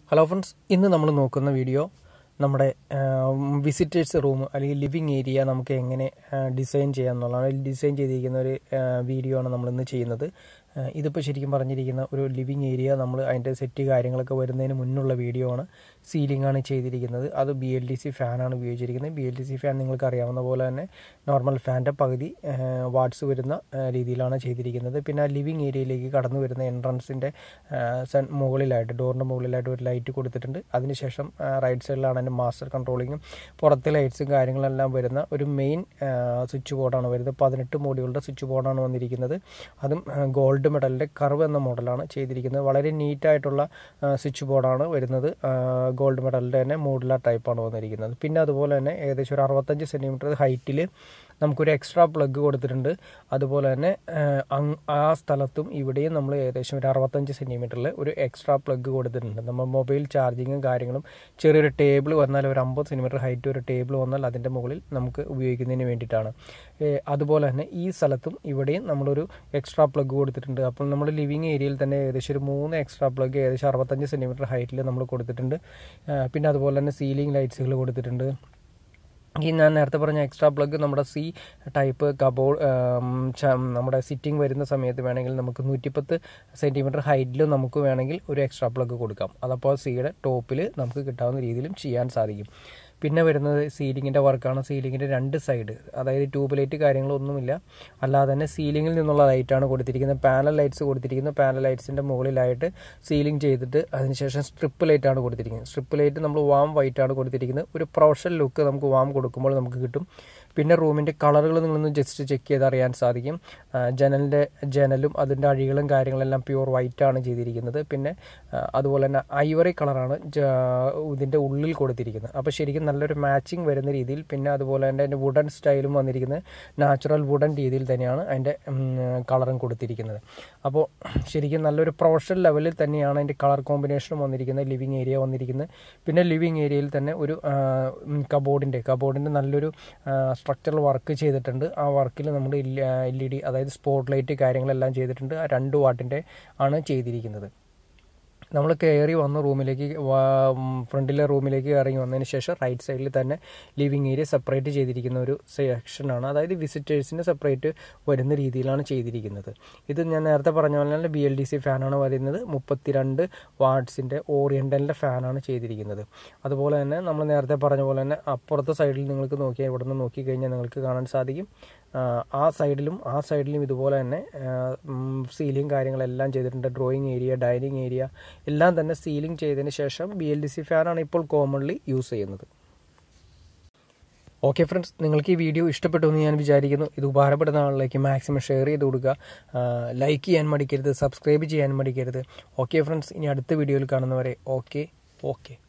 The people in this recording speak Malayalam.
ഹലോ ഫ്രണ്ട്സ് ഇന്ന് നമ്മൾ നോക്കുന്ന വീഡിയോ നമ്മുടെ വിസിറ്റേഴ്സ് റൂം അല്ലെങ്കിൽ ലിവിങ് ഏരിയ നമുക്ക് എങ്ങനെ ഡിസൈൻ ചെയ്യാം എന്നുള്ളതാണ് ഡിസൈൻ ചെയ്തിരിക്കുന്ന ഒരു വീഡിയോ ആണ് നമ്മൾ ഇന്ന് ചെയ്യുന്നത് ഇതിപ്പോൾ ശരിക്കും പറഞ്ഞിരിക്കുന്ന ഒരു ലിവിങ് ഏരിയ നമ്മൾ അതിൻ്റെ സെറ്റ് കാര്യങ്ങളൊക്കെ വരുന്നതിന് മുന്നുള്ള വീഡിയോ ആണ് സീലിംഗ് ആണ് ചെയ്തിരിക്കുന്നത് അത് ബി എൽ ഡി സി ഫാനാണ് ഉപയോഗിച്ചിരിക്കുന്നത് B L D C fan നിങ്ങൾക്ക് അറിയാവുന്ന പോലെ തന്നെ നോർമൽ ഫാൻ്റെ പകുതി വാട്ട്സ് വരുന്ന രീതിയിലാണ് ചെയ്തിരിക്കുന്നത് പിന്നെ ആ ലിവിങ് ഏരിയയിലേക്ക് കടന്നു വരുന്ന എൻട്രൻസിൻ്റെ സൺ മുകളിലായിട്ട് ഡോറിൻ്റെ മുകളിലായിട്ട് ഒരു ലൈറ്റ് കൊടുത്തിട്ടുണ്ട് അതിനുശേഷം റൈറ്റ് സൈഡിലാണ് അതിൻ്റെ മാസ്റ്റർ കൺട്രോളിങ്ങും പുറത്തെ ലൈറ്റ്സും കാര്യങ്ങളെല്ലാം വരുന്ന ഒരു മെയിൻ സ്വിച്ച് ബോർഡാണ് വരുന്നത് പതിനെട്ട് മോഡികളുടെ സ്വിച്ച് ബോർഡാണ് വന്നിരിക്കുന്നത് അതും ഗോൾഡ് മെഡലിൻ്റെ കർവ് എന്ന മോഡലാണ് ചെയ്തിരിക്കുന്നത് വളരെ നീറ്റായിട്ടുള്ള സ്വിച്ച് ബോർഡാണ് വരുന്നത് ഗോൾഡ് മെഡലിൻ്റെ തന്നെ മോഡുലാർ ടൈപ്പാണ് വന്നിരിക്കുന്നത് പിന്നെ അതുപോലെ തന്നെ ഏകദേശം ഒരു അറുപത്തഞ്ച് സെൻറ്റിമീറ്റർ ഹൈറ്റിൽ നമുക്കൊരു എക്സ്ട്രാ പ്ലഗ് കൊടുത്തിട്ടുണ്ട് അതുപോലെ തന്നെ ആ സ്ഥലത്തും ഇവിടെയും നമ്മൾ ഏകദേശം ഒരു അറുപത്തഞ്ച് സെൻറ്റിമീറ്ററിൽ ഒരു എക്സ്ട്രാ പ്ലഗ് കൊടുത്തിട്ടുണ്ട് നമ്മൾ മൊബൈൽ ചാർജിങ്ങും കാര്യങ്ങളും ചെറിയൊരു ടേബിൾ വന്നാൽ ഒരു അമ്പത് സെൻറ്റിമീറ്റർ ഹൈറ്റ് ഒരു ടേബിൾ വന്നാൽ അതിൻ്റെ മുകളിൽ നമുക്ക് ഉപയോഗിക്കുന്നതിന് വേണ്ടിയിട്ടാണ് അതുപോലെ തന്നെ ഈ സ്ഥലത്തും ഇവിടെയും നമ്മളൊരു എക്സ്ട്രാ പ്ലഗ് കൊടുത്തിട്ടുണ്ട് അപ്പോൾ നമ്മൾ ലിവിങ് ഏരിയയിൽ തന്നെ ഏകദേശം ഒരു മൂന്ന് എക്സ്ട്രാ പ്ലഗ് ഏകദേശം അറുപത്തഞ്ച് സെൻറ്റിമീറ്റർ ഹൈറ്റിൽ നമ്മൾ കൊടുത്തിട്ടുണ്ട് പിന്നെ അതുപോലെ തന്നെ സീലിംഗ് ലൈറ്റ്സുകൾ കൊടുത്തിട്ടുണ്ട് ഈ ഞാൻ നേരത്തെ പറഞ്ഞ എക്സ്ട്രാ പ്ലഗ് നമ്മുടെ സി ടൈപ്പ് കബോർഡ് നമ്മുടെ സിറ്റിംഗ് വരുന്ന സമയത്ത് വേണമെങ്കിൽ നമുക്ക് നൂറ്റിപ്പത്ത് സെൻറ്റിമീറ്റർ ഹൈറ്റിലും നമുക്ക് വേണമെങ്കിൽ ഒരു എക്സ്ട്രാ പ്ലഗ് കൊടുക്കാം അതപ്പോൾ സിയുടെ ടോപ്പിൽ നമുക്ക് കിട്ടാവുന്ന രീതിയിലും ചെയ്യാൻ സാധിക്കും പിന്നെ വരുന്നത് സീലിങ്ങിൻ്റെ വർക്കാണ് സീലിങ്ങിൻ്റെ രണ്ട് സൈഡ് അതായത് ട്യൂബ് ലൈറ്റ് കാര്യങ്ങളൊന്നുമില്ല അല്ലാതെ തന്നെ സീലിങ്ങിൽ നിന്നുള്ള ലൈറ്റാണ് കൊടുത്തിരിക്കുന്നത് പാനൽ ലൈറ്റ്സ് കൊടുത്തിരിക്കുന്നത് പാനൽ ലൈറ്റ്സിൻ്റെ മുകളിലായിട്ട് സീലിംഗ് ചെയ്തിട്ട് അതിനുശേഷം സ്ട്രിപ്പ് ലൈറ്റാണ് കൊടുത്തിരിക്കുന്നത് സ്ട്രിപ്പ് ലൈറ്റ് നമ്മൾ വാം വൈറ്റ് ആണ് കൊടുത്തിരിക്കുന്നത് ഒരു പ്രൊഫഷണൽ ലുക്ക് നമുക്ക് വാം കൊടുക്കുമ്പോൾ നമുക്ക് കിട്ടും പിന്നെ റൂമിൻ്റെ കളറുകൾ നിങ്ങളൊന്ന് ജസ്റ്റ് ചെക്ക് ചെയ്ത് അറിയാൻ സാധിക്കും ജനലിൻ്റെ ജനലും അതിൻ്റെ അഴികളും കാര്യങ്ങളെല്ലാം പ്യൂർ വൈറ്റ് ആണ് ചെയ്തിരിക്കുന്നത് പിന്നെ അതുപോലെ തന്നെ ഐവറി കളറാണ് ഇതിൻ്റെ ഉള്ളിൽ കൊടുത്തിരിക്കുന്നത് അപ്പോൾ ശരിക്കും നല്ലൊരു മാച്ചിങ് വരുന്ന രീതിയിൽ പിന്നെ അതുപോലെ തന്നെ അതിൻ്റെ വുഡൻ സ്റ്റൈലും വന്നിരിക്കുന്നത് നാച്ചുറൽ വുഡൻ രീതിയിൽ തന്നെയാണ് അതിൻ്റെ കളറും കൊടുത്തിരിക്കുന്നത് അപ്പോൾ ശരിക്കും നല്ലൊരു പ്രൊഫഷണൽ ലെവലിൽ തന്നെയാണ് അതിൻ്റെ കളർ കോമ്പിനേഷനും വന്നിരിക്കുന്നത് ലിവിങ് ഏരിയ വന്നിരിക്കുന്നത് പിന്നെ ലിവിങ് ഏരിയയിൽ തന്നെ ഒരു കബോർഡിൻ്റെ കബോർഡിൻ്റെ നല്ലൊരു സ്ട്രക്ചറൽ വർക്ക് ചെയ്തിട്ടുണ്ട് ആ വർക്കിൽ നമ്മൾ എൽ ഇ ഡി അതായത് സ്പോട്ട് ലൈറ്റ് കാര്യങ്ങളെല്ലാം ചെയ്തിട്ടുണ്ട് ആ രണ്ട് വാട്ടിൻ്റെ ആണ് ചെയ്തിരിക്കുന്നത് നമ്മൾ കയറി വന്ന റൂമിലേക്ക് ഫ്രണ്ടിലെ റൂമിലേക്ക് ഇറങ്ങി വന്നതിന് ശേഷം റൈറ്റ് സൈഡിൽ തന്നെ ലിവിങ് ഏരിയ സെപ്പറേറ്റ് ചെയ്തിരിക്കുന്ന ഒരു സെക്ഷനാണ് അതായത് വിസിറ്റേഴ്സിന് സെപ്പറേറ്റ് വരുന്ന രീതിയിലാണ് ചെയ്തിരിക്കുന്നത് ഇത് ഞാൻ നേരത്തെ പറഞ്ഞ പോലെ തന്നെ ബി എൽ ഡി സി ഫാനാണ് വരുന്നത് മുപ്പത്തിരണ്ട് വാട്ട്സിൻ്റെ ഓറിയൻ്റലിൻ്റെ ഫാനാണ് ചെയ്തിരിക്കുന്നത് അതുപോലെ തന്നെ നമ്മൾ നേരത്തെ പറഞ്ഞ പോലെ തന്നെ അപ്പുറത്തെ സൈഡിൽ നിങ്ങൾക്ക് നോക്കിയാൽ ഇവിടെ നിന്ന് നോക്കിക്കഴിഞ്ഞാൽ നിങ്ങൾക്ക് കാണാൻ സാധിക്കും ആ സൈഡിലും ആ സൈഡിലും ഇതുപോലെ തന്നെ സീലിംഗ് കാര്യങ്ങളെല്ലാം ചെയ്തിട്ടുണ്ട് ഡ്രോയിങ് ഏരിയ ഡൈനിങ് ഏരിയ എല്ലാം തന്നെ സീലിംഗ് ചെയ്തതിന് ശേഷം ബി എൽ ഡി സി ഫാനാണ് ഇപ്പോൾ കോമൺലി യൂസ് ചെയ്യുന്നത് ഓക്കെ ഫ്രണ്ട്സ് നിങ്ങൾക്ക് ഈ വീഡിയോ ഇഷ്ടപ്പെട്ടു എന്ന് ഞാൻ വിചാരിക്കുന്നു ഇത് ഉപകാരപ്പെടുന്ന ആളിലേക്ക് മാക്സിമം ഷെയർ ചെയ്ത് കൊടുക്കുക ലൈക്ക് ചെയ്യാൻ മടിക്കരുത് സബ്സ്ക്രൈബ് ചെയ്യാൻ മടിക്കരുത് ഓക്കെ ഫ്രണ്ട്സ് ഇനി അടുത്ത വീഡിയോയിൽ കാണുന്നവരെ ഓക്കെ ഓക്കെ